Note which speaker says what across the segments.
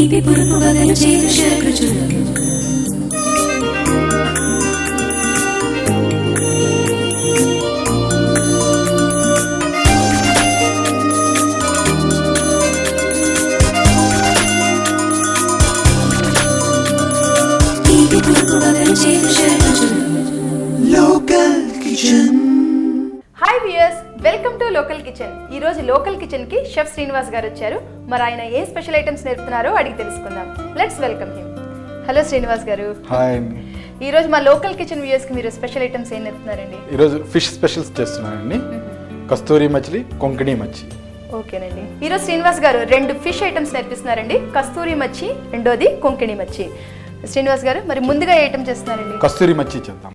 Speaker 1: తీపి పురుపు వగలు చేదు షడ్రుచులు తీపి పురుపు వగలు చేదు షడ్రుచులు
Speaker 2: Local Kitchen.
Speaker 3: Hi viewers welcome to local kitchen ఈ రోజు లోకల్ కిచెన్ కి షెఫ్ శ్రీనివాస్ గారు వచ్చారు మరి ఆయన ఏ స్పెషల్ ఐటమ్స్ నేర్పుతున్నారో అడిగి తెలుసుకుందాం let's welcome him hello Srinivas గారు
Speaker 4: హాయ్ అండి
Speaker 3: ఈ రోజు మా లోకల్ కిచెన్ వ్యూయర్స్ కి మీరు స్పెషల్ ఐటమ్స్ ఏం నేర్పుతున్నారండి
Speaker 4: ఈరోజు ఫిష్ స్పెషల్స్ చేస్తున్నానండి కస్తూరి మచిలి కొంకణి మచ్చి
Speaker 3: ఓకేనండి ఈ రోజు శ్రీనివాస్ గారు రెండు ఫిష్ ఐటమ్స్ నేర్పిస్తున్నారండి కస్తూరి మచ్చి రెండోది కొంకిణి మచ్చి శ్రీనివాస్ గారు మరి ముందుగా ఏ ఐటమ్ చేస్తున్నారండి
Speaker 4: కస్తూరి మచ్చి చేద్దాం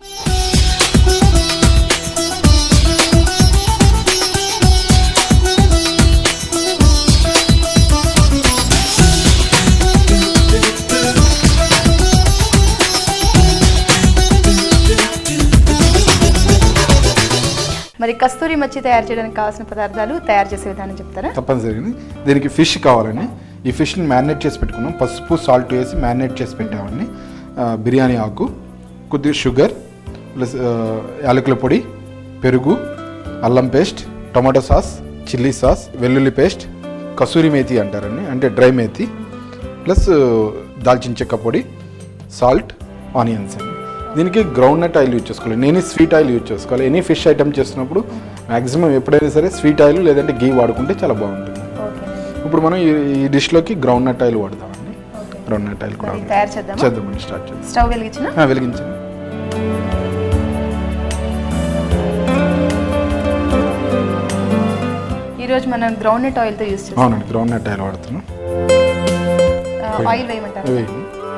Speaker 3: మరి కస్తూరి మచ్చి తయారు చేయడానికి కావాల్సిన పదార్థాలు తయారు చేసే విధానం చెప్తారా
Speaker 4: తప్పనిసరిగా దీనికి ఫిష్ కావాలండి ఈ ఫిష్ని మ్యారినేట్ చేసి పెట్టుకున్నాం పసుపు సాల్ట్ వేసి మ్యారినేట్ చేసి పెట్టామండి ఆ, బిర్యానీ ఆకు కొద్దిగా షుగర్ ప్లస్ ఆ, యాలకుల పొడి పెరుగు అల్లం paste tomato sauce chilli sauce వెల్లుల్లి పేస్ట్ కసూరి మేతి అంటారండి అంటే డ్రై మేతి ప్లస్ దాల్చిన చెక్క పొడి సాల్ట్ ఆనియన్స్ అండి దీనికి గ్రౌండ్ నట్ ఆయిల్ యూజ్ చేసుకోవాలి నేను స్వీట్ ఆయిల్ యూజ్ చేసుకోవాలి ఎనీ ఫిష్ ఐటమ్ చేస్తున్నప్పుడు మాక్సిమం ఎప్పుడైనా సరే స్వీట్ ఆయిల్ లేదంటే గీ వాడుకుంటే చాలా బాగుంటుంది
Speaker 3: ఓకేనండి
Speaker 4: ఇప్పుడు మనం ఈ- ఈ డిష్లోకి గ్రౌండ్ నట్ ఆయిల్ వాడదామండి గ్రౌండ్ నట్ ఆయిల్ కూడా
Speaker 3: మరి తయారు చేద్దామా
Speaker 4: చేద్దామండి స్టార్ట్ చేద్దాం
Speaker 3: స్టవ్ వెలిగించిన
Speaker 4: ఆ, వెలిగించండి
Speaker 3: ఈ రోజు మనం గ్రౌండ్ నట్ ఆయిల్ తో యూస్ చేస్తాం
Speaker 4: అవునండి గ్రౌండ్ నట్ ఆయిల్ వాడుతున్నాం
Speaker 3: ఆయిల్ వేయమంటారు
Speaker 4: వేయండి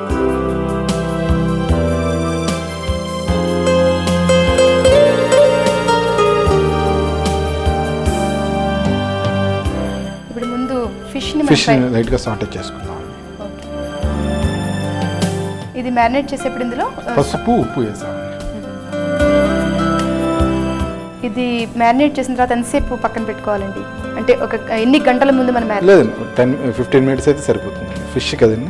Speaker 3: ఇప్పుడు ముందు ఫిష్ ని
Speaker 4: ఫిష్ లైట్గా సాటే చేసుకుందాం
Speaker 3: ఇది మ్యారినేట్ చేసేప్పుడు ఇందులో ఆ,
Speaker 4: పసుపు ఉప్పు వేసామండి
Speaker 3: ఇది మ్యారినేట్ చేసిన తర్వాత ఎంతసేపు పక్కన పెట్టుకోవాలండి అంటే ఒక ఎన్ని గంటల ముందు మనం మ్యారినేట్
Speaker 4: లేదండి టెన్ ఫిఫ్టీన్ మినిట్స్ అయితే సరిపోతుంది ఫిష్ కదండి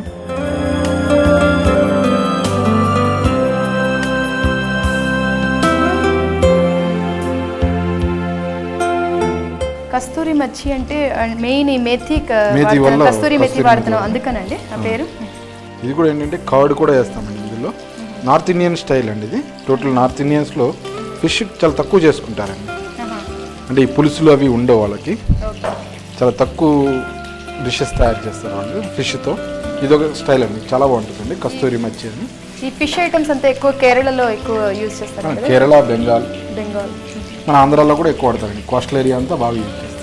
Speaker 3: కస్తూరి మచ్చి అంటే మెయిన్ ఈ మెథి క-
Speaker 4: మేథి
Speaker 3: వాడుతున్నాం.
Speaker 4: వల్ల
Speaker 3: కస్తూరి మెథి
Speaker 4: కస్తూరి
Speaker 3: వాడుతున్నాం
Speaker 4: మెథి.
Speaker 3: అందుకనండి ఆ పేరు
Speaker 4: ఇది కూడా ఏంటంటే కర్డ్ కూడా వేస్తామండి ఇందులో నార్త్ ఇండియన్ స్టైల్ అండి ఇది టోటల్ నార్త్ ఇండియన్స్లో ఫిష్ చాలా తక్కువ చేసుకుంటారండి
Speaker 3: ఆహా.
Speaker 4: అంటే ఈ పులుసులు అవి ఉండవు వాళ్ళకి
Speaker 3: ఓకే.
Speaker 4: చాలా తక్కువ డిషెస్ తయారు చేస్తారు వాళ్ళు ఫిష్తో ఇది ఒక స్టైల్ అండి చాలా బాగుంటుందండి కస్తూరి మచ్చి అని
Speaker 3: ఈ ఫిష్ ఐటమ్స్ అంతా ఎక్కువ కేరళలో ఎక్కువ యూజ్ చేస్తారు కదా
Speaker 4: కేరళ బెంగాల్
Speaker 3: బెంగాల్
Speaker 4: మన ఆంధ్రాలో కూడా ఎక్కువ వాడతారండి కోస్టల్ ఏరియా అంతా బాగా యూజ్ చేస్తారు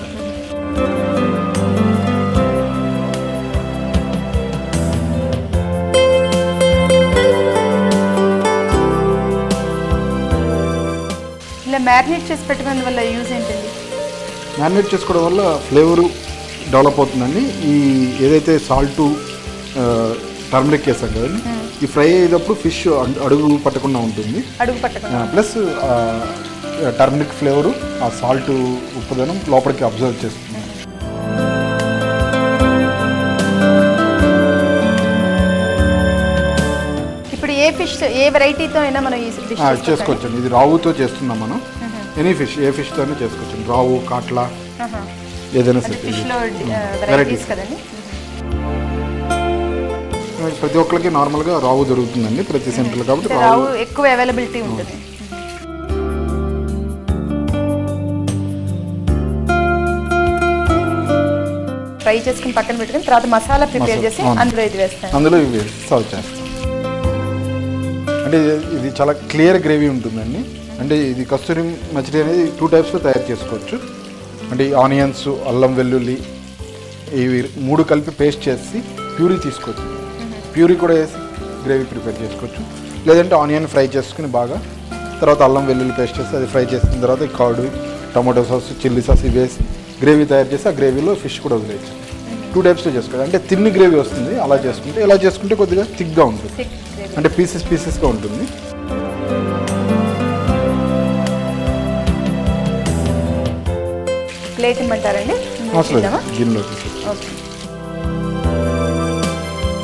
Speaker 3: ఇలా మ్యారినేట్ చేసి పెట్టుకున్న వల్ల యూజ్ ఏంటండి
Speaker 4: మ్యారినేట్ చేసుకోవడం వల్ల ఫ్లేవరు డెవలప్ అవుతుందండి ఈ ఏదైతే సాల్ట్ టర్మరిక్ వేసాం కదండి ఈ ఫ్రై అయ్యేటప్పుడు ఫిష్ అడుగు పట్టకుండా ఉంటుంది
Speaker 3: అడుగు పట్టకుండా
Speaker 4: ప్లస్ టర్మరిక్ ఫ్లేవరు ఆ సాల్ట్ ఉప్పుదనం లోపలికి అబ్జర్వ్ చేస్తుంది
Speaker 3: ఇప్పుడు ఏ ఫిష్ ఏ వెరైటీతో అయినా మనం ఈ డిష్
Speaker 4: ఆ, చేసుకోవచ్చండి ఇది రావుతో చేస్తున్నాం మనం ఎనీ ఫిష్ ఏ ఫిష్తోనే చేసుకోవచ్చు రావు కాట్లా ఏదైనా సరే
Speaker 3: ఫిష్ లో
Speaker 4: Varieties.
Speaker 3: వెరైటీస్ కదండి
Speaker 4: ప్రతి ఒక్కరికి నార్మల్గా రావు దొరుకుతుందండి ప్రతి సెంటర్లో కాబట్టి
Speaker 3: అంటే
Speaker 4: రావు
Speaker 3: రావు ఎక్కువ అవైలబిలిటీ ఉంటుంది ఫ్రై చేసుకుని పక్కన పెట్టుకుని తర్వాత మసాలా ప్రిపేర్
Speaker 4: మసాలా,
Speaker 3: చేసి
Speaker 4: అవును.
Speaker 3: అందులో ఇది వేస్తాను
Speaker 4: అందులో ఇవి సర్వ్ చేస్తాం అంటే ఇది- ఇది చాలా క్లియర్ గ్రేవీ ఉంటుందండి అంటే ఇది కస్తూరి మచిలీ అనేది టూ టైప్స్లో తయారు చేసుకోవచ్చు అంటే ఈ ఆనియన్స్ అల్లం వెల్లుల్లి ఇవి మూడు కలిపి పేస్ట్ చేసి ప్యూరీ తీసుకోవచ్చు ప్యూరీ కూడా వేసి గ్రేవీ ప్రిపేర్ చేసుకోవచ్చు లేదంటే ఆనియన్ ఫ్రై చేసుకుని బాగా తర్వాత అల్లం వెల్లుల్లి పేస్ట్ చేసి అది ఫ్రై చేసిన తర్వాత ఈ curd tomato sauce chilli sauce ఇవి వేసి గ్రేవీ తయారు చేసి ఆ గ్రేవీలో ఫిష్ కూడా వదిలేయచ్చు టూ టైప్స్లో చేసుకోవాలి అంటే తిన్ని గ్రేవీ వస్తుంది అలా చేసుకుంటే ఇలా చేసుకుంటే కొద్దిగా థిక్గా ఉంటుంది
Speaker 3: Thick gravy.
Speaker 4: అంటే పీసెస్ పీసెస్గా ఉంటుంది
Speaker 3: ప్లేట్ ఇమ్మంటారండి
Speaker 4: అవసరం
Speaker 3: ఇద్దామా?
Speaker 4: లేదు గిన్నెలో తీసి
Speaker 3: ఓకే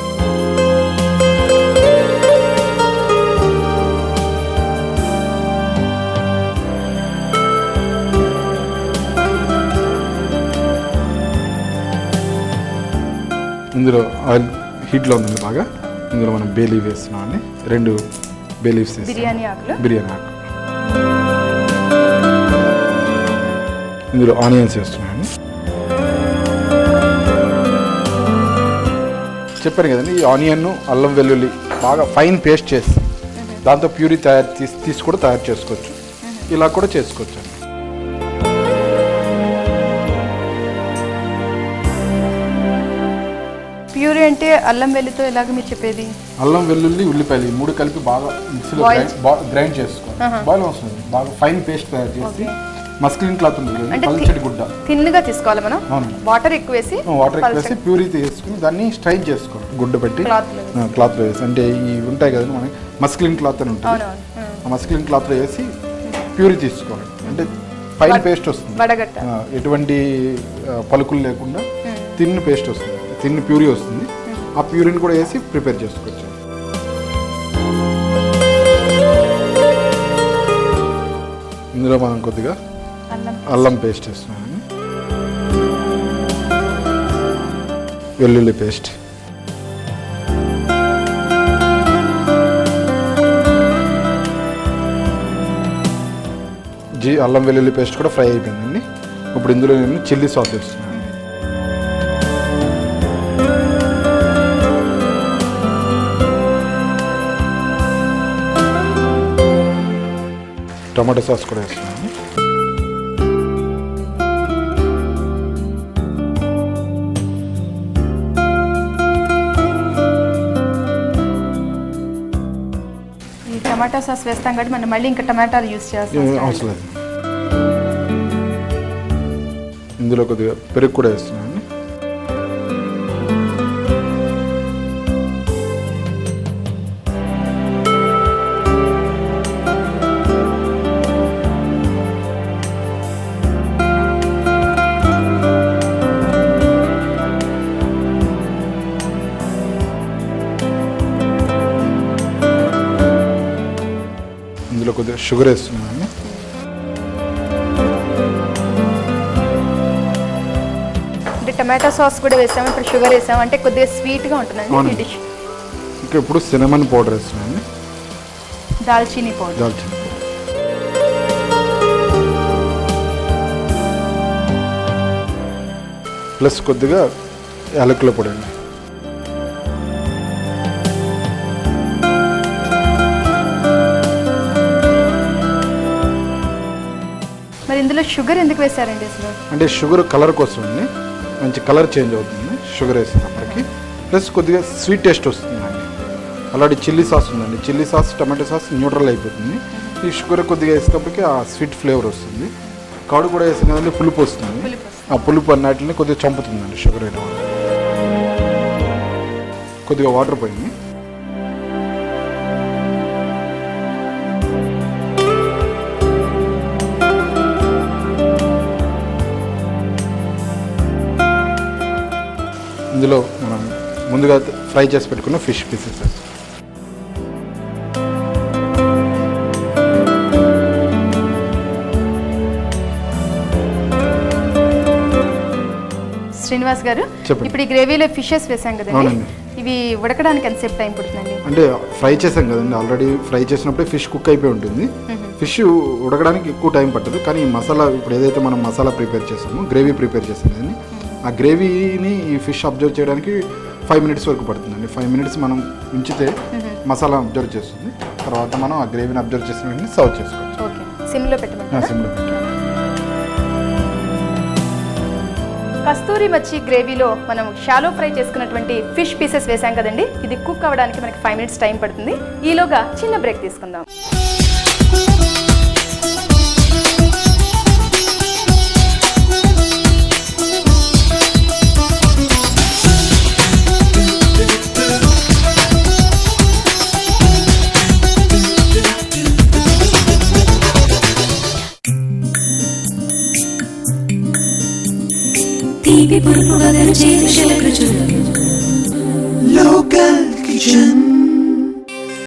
Speaker 4: ఇందులో ఆయిల్ హీట్లో ఉంది బాగా ఇందులో మనం బే లీవ్ వేస్తున్నాం అండి రెండు బే లీవ్స్ వేస్తాం
Speaker 3: బిర్యానీ ఆకులు
Speaker 4: బిర్యానీ ఆకు ఇందులో ఆనియన్స్ వేస్తున్నాను చెప్పాను కదండి ఈ ఆనియన్ అల్లం వెల్లుల్లి బాగా ఫైన్ పేస్ట్ చేసి దాంతో ప్యూరీ తయారు తీసి తీసి కూడా తయారు చేసుకోవచ్చు ఇలా కూడా చేసుకోవచ్చు అండి
Speaker 3: ప్యూరీ అంటే అల్లం వెల్లితో ఎలాగ మీరు చెప్పేది
Speaker 4: అల్లం వెల్లుల్లి ఉల్లిపాయలు ఈ మూడు కలిపి బాగా మిక్సీలో
Speaker 3: Boil
Speaker 4: గ్రైండ్ బా- గ్రైండ్ చేసుకోవాలి బాయిల్ వస్తుంది బాగా ఫైన్ పేస్ట్ తయారు చేసి మస్క్లిన్ క్లాత్ ఉంటుంది కదండి,
Speaker 3: అంటే
Speaker 4: పల్చటి గుడ్డ
Speaker 3: తిన్నుగా తీసుకోవాలి మనం
Speaker 4: అవును.
Speaker 3: వాటర్ ఎక్కువ వేసి
Speaker 4: వాటర్ ఎక్కువ వేసి
Speaker 3: పల్చగా.
Speaker 4: ప్యూరీ తీసుకుని దాన్ని స్ట్రైన్ చేసుకోవాలి గుడ్డ పెట్టి
Speaker 3: Cloth లో
Speaker 4: ఆ, క్లాత్లో వేసి అంటే ఈ ఉంటాయి కదండి మనకి మస్క్లిన్ క్లాత్ అని ఉంటుంది
Speaker 3: అవునవును ఉమ్.
Speaker 4: ఆ మస్క్లిన్ క్లాత్లో వేసి ప్యూరీ తీసుకోవాలి అంటే ఫైన్
Speaker 3: వడ-
Speaker 4: పేస్ట్ వస్తుంది
Speaker 3: వడగట్ట
Speaker 4: ఆ, ఎటువంటి ఆ, పలుకులు లేకుండా తిన్ పేస్ట్ వస్తుంది తిన్ ప్యూరీ వస్తుంది ఆ ప్యూరీని కూడా వేసి ప్రిపేర్ చేసుకోవచ్చు ఇందులో మనం కొద్దిగా
Speaker 3: అల్లం
Speaker 4: అల్లం పేస్ట్ వేస్తున్నాను వెల్లుల్లి పేస్ట్ జీ అల్లం వెల్లుల్లి పేస్ట్ కూడా ఫ్రై అయిపోయిందండి ఇప్పుడు ఇందులో నేను చిల్లీ సాస్ వేస్తున్నాను టమాటో సాస్ కూడా వేస్తున్నాను
Speaker 3: ఈ టమాటా సాస్ వేస్తాం కాబట్టి మనం మళ్ళీ ఇంకా టమాటాలు యూస్
Speaker 4: ఏ,
Speaker 3: చేస్తాం
Speaker 4: అవసరం లేదు ఇందులో కొద్దిగా పెరుగు కూడా వేస్తున్నాను ఇందులో కొద్దిగా షుగర్ వేస్తున్నాను
Speaker 3: అంటే టమాటా సాస్ కూడా వేసాము ఇప్పుడు షుగర్ వేసాము అంటే కొద్దిగా స్వీట్గా ఉంటుందండి ఈ
Speaker 4: అవునండి.
Speaker 3: డిష్
Speaker 4: ఇంకా ఇప్పుడు సినమన్ పౌడర్ వేస్తున్నాను
Speaker 3: దాల్చీనీ పౌడర్
Speaker 4: దాల్చిన పౌడర్ ప్లస్ కొద్దిగా యాలకుల పొడి అండి
Speaker 3: మరి ఇందులో షుగర్ ఎందుకు వేసారండి అసలు
Speaker 4: అంటే షుగర్ కలర్ కోసం అండి మంచి కలర్ చేంజ్ అవుతుంది షుగర్ వేసినప్పటికీ ప్లస్ కొద్దిగా స్వీట్ టేస్ట్ వస్తుందండి అలాంటి చిల్లీ సాస్ ఉందండి chilli sauce tomato sauce neutral అయిపోతుంది ఈ షుగర్ కొద్దిగా వేసేటప్పటికి ఆ స్వీట్ ఫ్లేవర్ వస్తుంది కౌడు కూడా వేసిన కదండి పులుపు వస్తుంది
Speaker 3: పులుపు వస్తుంది.
Speaker 4: ఆ పులుపు అన్నిటిని కొద్దిగా చంపుతుందండి షుగర్ వేయడం వల్ల కొద్దిగా వాటర్ పోయింది ఇందులో మనం ముందుగా ఫ్రై చేసి పెట్టుకున్న ఫిష్ పీసెస్
Speaker 3: శ్రీనివాస్ గారు
Speaker 4: చెప్పండి.
Speaker 3: ఇప్పుడు ఈ గ్రేవీలో ఫిషెస్ వేసాం కదండి
Speaker 4: అవునండి.
Speaker 3: ఇవి ఉడకడానికి ఎంతసేపు టైం పడుతుందండి
Speaker 4: అంటే ఫ్రై చేసాం కదండి ఆల్రెడీ ఫ్రై చేసినప్పుడే ఫిష్ కుక్ అయిపోయి ఉంటుంది ఫిష్ ఉడకడానికి ఎక్కువ టైం పట్టదు కానీ ఈ మసాలా ఇప్పుడు ఏదైతే మనం మసాలా ప్రిపేర్ చేసామో గ్రేవీ ప్రిపేర్ చేసాం కదండి ఆ గ్రేవీని ఈ ఫిష్ అబ్జర్వ్ చేయడానికి ఫైవ్ మినిట్స్ వరకు పడుతుందండి ఫైవ్ మినిట్స్ మనం ఉంచితే మసాలా అబ్జర్వ్ చేస్తుంది తర్వాత మనం ఆ గ్రేవీని అబ్జర్వ్ చేసిన వెంటనే సర్వ్ చేసుకోవచ్చు
Speaker 3: ఓకే సిమ్లో పెట్టమంటారా
Speaker 4: సిమ్లో పెట్టి
Speaker 3: కస్తూరి మచ్చి గ్రేవీలో మనం షాలో ఫ్రై చేసుకున్నటువంటి ఫిష్ పీసెస్ వేసాం కదండి ఇది కుక్ అవ్వడానికి మనకి ఫైవ్ మినిట్స్ టైం పడుతుంది ఈలోగా చిన్న బ్రేక్ తీసుకుందాం
Speaker 1: తీపి పులుపు వగరు చేదు శలకృచులు
Speaker 2: Local Kitchen.